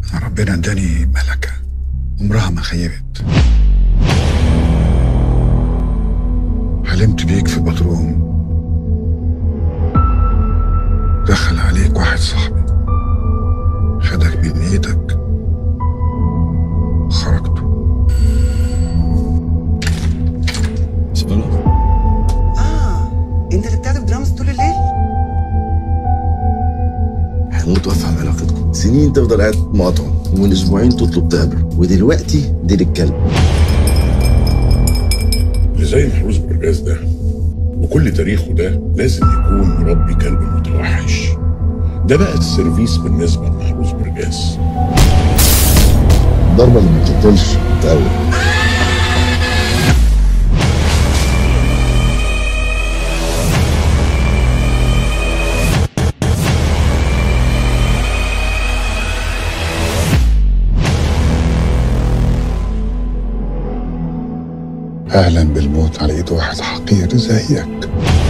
ربنا اداني ملكة عمرها ما خيبت حلمت بيك في بدروم دخل عليك واحد صاحبي خدك من ايدك خرجته سبحان اه انت اللي بتعزف درامز طول الليل هموت وافهم علاقتكم سنين تفضل قاعد مقاطعه ومن اسبوعين تطلب تقابله ودلوقتي دي الكلب اللي زي محروس برجاز ده بكل تاريخه ده لازم يكون مربي كلب متوحش ده بقى السيرفيس بالنسبة لمحروس برجاز الضربه اللي ما بتقتلش بتقوي اهلا بالموت على ايد واحد حقير زيك